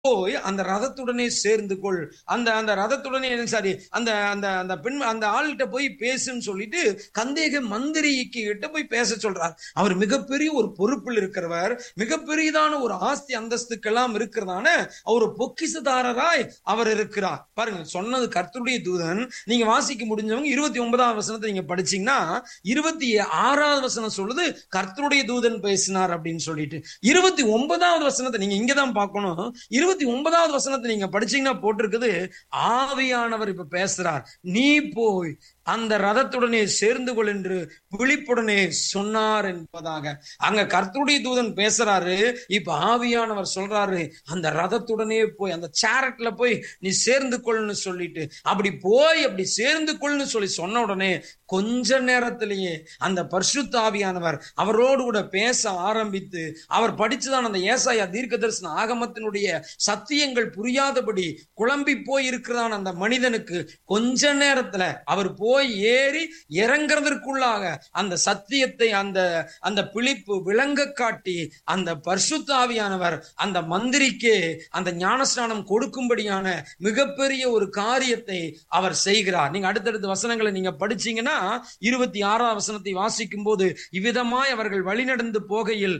போய் அந்த ரதத்துடனே சேர்ந்து கொள் அந்த அந்த ரதத்துடனே சாரி அந்த அந்த அந்த பெண் அந்த ஆள்கிட்ட போய் பேசுன்னு சொல்லிட்டு கந்தேக மந்திரிக்கு கிட்ட போய் பேச சொல்றார் அவர் மிகப்பெரிய ஒரு பொறுப்பில் இருக்கிறவர் மிகப்பெரியதான ஒரு ஆஸ்தி அந்தஸ்துக்கெல்லாம் இருக்கிறதான ஒரு பொக்கிசதாரராய் அவர் இருக்கிறார் பாருங்க சொன்னது கர்த்தருடைய தூதன் நீங்க வாசிக்க முடிஞ்சவங்க இருபத்தி ஒன்பதாவது வசனத்தை நீங்க படிச்சீங்கன்னா இருபத்தி ஆறாவது வசனம் சொல்லுது கர்த்தருடைய தூதன் பேசினார் அப்படின்னு சொல்லிட்டு இருபத்தி ஒன்பதாவது வசனத்தை நீங்க இங்கதான் பார்க்கணும் இருபத்தி ஒன்பதாவது வசனத்தை நீங்க படிச்சீங்கன்னா போட்டிருக்குது ஆவியானவர் இப்ப பேசுறார் நீ போய் அந்த ரதத்துடனே சேர்ந்து கொள் என்று விழிப்புடனே சொன்னார் என்பதாக அங்க கர்த்தருடைய தூதன் பேசுறாரு இப்ப ஆவியானவர் சொல்றாரு அந்த ரதத்துடனே போய் அந்த சேரட்ல போய் நீ சேர்ந்து கொள்னு சொல்லிட்டு அப்படி போய் அப்படி சேர்ந்து கொள்னு சொல்லி சொன்ன உடனே கொஞ்ச நேரத்திலேயே அந்த பரிசுத்த ஆவியானவர் அவரோடு கூட பேச ஆரம்பித்து அவர் படிச்சுதான் அந்த ஏசாயா தீர்க்க தரிசன ஆகமத்தினுடைய சத்தியங்கள் புரியாதபடி குழம்பி போய் இருக்கிறதான அந்த மனிதனுக்கு கொஞ்ச நேரத்துல அவர் போய் ஏறி இறங்குறதற்குள்ளாக அந்த சத்தியத்தை அந்த அந்த பிழிப்பு விளங்க காட்டி அந்த பரிசுத்தாவியானவர் அந்த மந்திரிக்கே அந்த ஞானஸ்நானம் கொடுக்கும்படியான மிகப்பெரிய ஒரு காரியத்தை அவர் செய்கிறார் நீங்க அடுத்தடுத்த வசனங்களை நீங்க படிச்சீங்கன்னா இருபத்தி ஆறாம் வசனத்தை வாசிக்கும் போது இவ்விதமாய் அவர்கள் வழிநடந்து போகையில்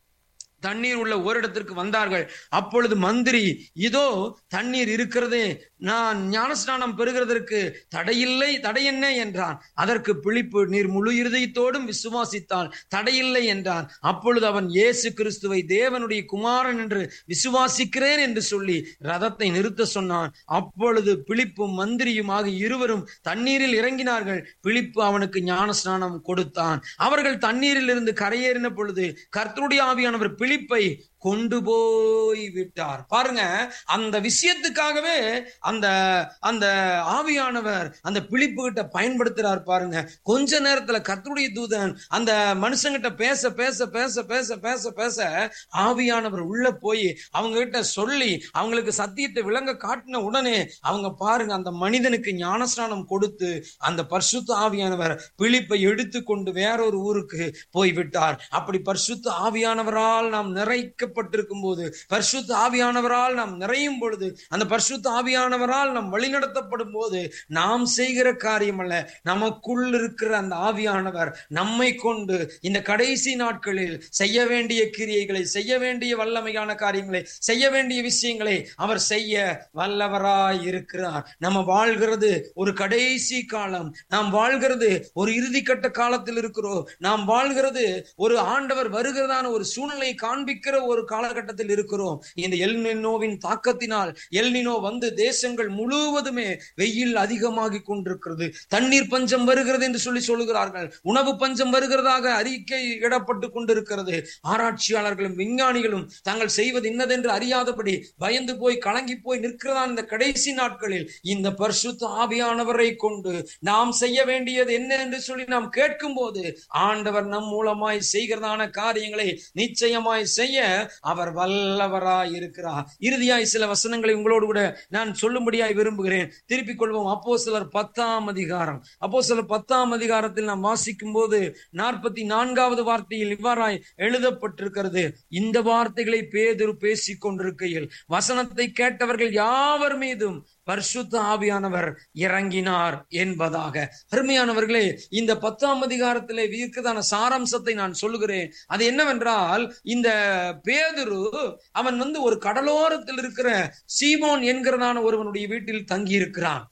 தண்ணீர் உள்ள ஓரிடத்திற்கு வந்தார்கள் அப்பொழுது மந்திரி இதோ தண்ணீர் இருக்கிறதே நான் ஞானஸ்நானம் பெறுகிறதற்கு தடையில்லை தடையென்ன என்றான் அதற்கு பிழிப்பு நீர் முழு இருதயத்தோடும் விசுவாசித்தால் தடையில்லை என்றான் அப்பொழுது அவன் இயேசு கிறிஸ்துவை தேவனுடைய குமாரன் என்று விசுவாசிக்கிறேன் என்று சொல்லி ரதத்தை நிறுத்த சொன்னான் அப்பொழுது பிழிப்பும் மந்திரியுமாக இருவரும் தண்ணீரில் இறங்கினார்கள் பிழிப்பு அவனுக்கு ஞானஸ்நானம் கொடுத்தான் அவர்கள் தண்ணீரில் இருந்து கரையேறின பொழுது கர்த்தருடைய ஆவியானவர் பிழிப்பை கொண்டு போய் விட்டார் பாருங்க அந்த விஷயத்துக்காகவே அந்த அந்த ஆவியானவர் அந்த பிழிப்பு கிட்ட பயன்படுத்துறார் பாருங்க கொஞ்ச நேரத்துல கர்த்தருடைய தூதன் அந்த மனுஷங்கிட்ட பேச பேச பேச பேச பேச பேச ஆவியானவர் உள்ள போய் அவங்க கிட்ட சொல்லி அவங்களுக்கு சத்தியத்தை விளங்க காட்டின உடனே அவங்க பாருங்க அந்த மனிதனுக்கு ஞானஸ்நானம் கொடுத்து அந்த பரிசுத்த ஆவியானவர் பிழிப்பை எடுத்துக்கொண்டு வேறொரு ஊருக்கு போய் விட்டார் அப்படி பரிசுத்த ஆவியானவரால் நாம் நிறைக்க பட்டிருக்கும் போது பரிசுத்த ஆவியானவரால் நாம் நிறையும் பொழுது அந்த பரிசுத்த ஆவியானவரால் நாம் வழிநடத்தப்படும் போது நாம் செய்கிற காரியம் அல்ல நமக்குள் இருக்கிற அந்த ஆவியானவர் நம்மை கொண்டு இந்த கடைசி நாட்களில் செய்ய வேண்டிய கிரியைகளை செய்ய வேண்டிய வல்லமையான காரியங்களை செய்ய வேண்டிய விஷயங்களை அவர் செய்ய வல்லவராய் இருக்கிறார் நம்ம வாழ்கிறது ஒரு கடைசி காலம் நாம் வாழ்கிறது ஒரு இறுதிக்கட்ட காலத்தில் இருக்கிறோம் நாம் வாழ்கிறது ஒரு ஆண்டவர் வருகிறதான ஒரு சூழ்நிலை காண்பிக்கிற ஒரு காலகட்டத்தில் இருக்கிறோம் இந்த எல்னினோவின் தாக்கத்தினால் எல்னினோ வந்து தேசங்கள் முழுவதுமே வெயில் அதிகமாகி கொண்டிருக்கிறது தண்ணீர் பஞ்சம் வருகிறது என்று சொல்லி சொல்லுகிறார்கள் உணவு பஞ்சம் வருகிறதாக அறிக்கை இடப்பட்டு கொண்டிருக்கிறது ஆராய்ச்சியாளர்களும் விஞ்ஞானிகளும் தாங்கள் செய்வது இன்னதென்று அறியாதபடி பயந்து போய் கலங்கி போய் நிற்கிறதான் இந்த கடைசி நாட்களில் இந்த பரிசுத்த ஆவியானவரை கொண்டு நாம் செய்ய வேண்டியது என்ன என்று சொல்லி நாம் கேட்கும் போது ஆண்டவர் நம் மூலமாய் செய்கிறதான காரியங்களை நிச்சயமாய் செய்ய அவர் வல்லவராய் இருக்கிறார் இறுதியாய் சில வசனங்களை உங்களோடு கூட நான் சொல்லும்படியாய் விரும்புகிறேன் திருப்பிக் கொள்வோம் அப்போ சிலர் பத்தாம் அதிகாரம் அப்போ சிலர் பத்தாம் அதிகாரத்தில் நாம் வாசிக்கும் போது நாற்பத்தி நான்காவது வார்த்தையில் இவ்வாறாய் எழுதப்பட்டிருக்கிறது இந்த வார்த்தைகளை பேதுரு பேசிக் கொண்டிருக்கையில் வசனத்தை கேட்டவர்கள் யாவர் மீதும் பரிசுத்த ஆவியானவர் இறங்கினார் என்பதாக அருமையானவர்களே இந்த பத்தாம் அதிகாரத்திலே இருக்கிறதான சாராம்சத்தை நான் சொல்லுகிறேன் அது என்னவென்றால் இந்த பேதுரு அவன் வந்து ஒரு கடலோரத்தில் இருக்கிற சீமோன் என்கிறதான ஒருவனுடைய வீட்டில் தங்கி இருக்கிறான்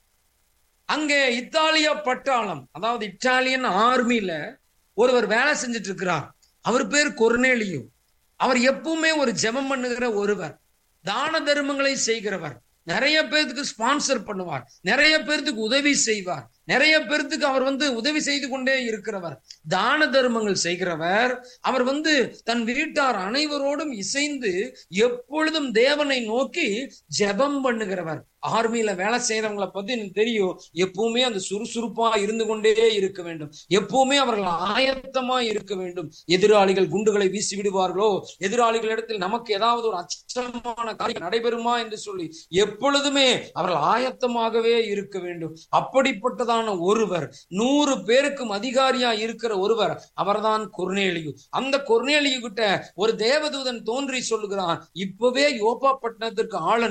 அங்கே இத்தாலிய பட்டாளம் அதாவது இத்தாலியன் ஆர்மியில ஒருவர் வேலை செஞ்சுட்டு இருக்கிறார் அவர் பேர் கொர்னேலியு அவர் எப்பவுமே ஒரு ஜெபம் பண்ணுகிற ஒருவர் தான தர்மங்களை செய்கிறவர் நிறைய பேர்த்துக்கு ஸ்பான்சர் பண்ணுவார் நிறைய பேர்த்துக்கு உதவி செய்வார் நிறைய பேர்த்துக்கு அவர் வந்து உதவி செய்து கொண்டே இருக்கிறவர் தான தர்மங்கள் செய்கிறவர் அவர் வந்து தன் வீட்டார் அனைவரோடும் இசைந்து எப்பொழுதும் தேவனை நோக்கி ஜெபம் பண்ணுகிறவர் ஆர்மியில வேலை செய்யறவங்களை பத்தி எனக்கு தெரியும் எப்பவுமே அந்த சுறுசுறுப்பா இருந்து கொண்டே இருக்க வேண்டும் எப்பவுமே அவர்கள் ஆயத்தமா இருக்க வேண்டும் எதிராளிகள் குண்டுகளை வீசி விடுவார்களோ எதிராளிகள் இடத்தில் நமக்கு ஏதாவது ஒரு அச்சமான காரியம் நடைபெறுமா என்று சொல்லி எப்பொழுதுமே அவர்கள் ஆயத்தமாகவே இருக்க வேண்டும் அப்படிப்பட்டதான ஒருவர் நூறு பேருக்கும் அதிகாரியா இருக்கிற ஒருவர் அவர்தான் கொர்நேலியு அந்த கொர்நேலியு கிட்ட ஒரு தேவதூதன் தோன்றி சொல்லுகிறான் இப்பவே யோப்பா பட்டணத்திற்கு ஆள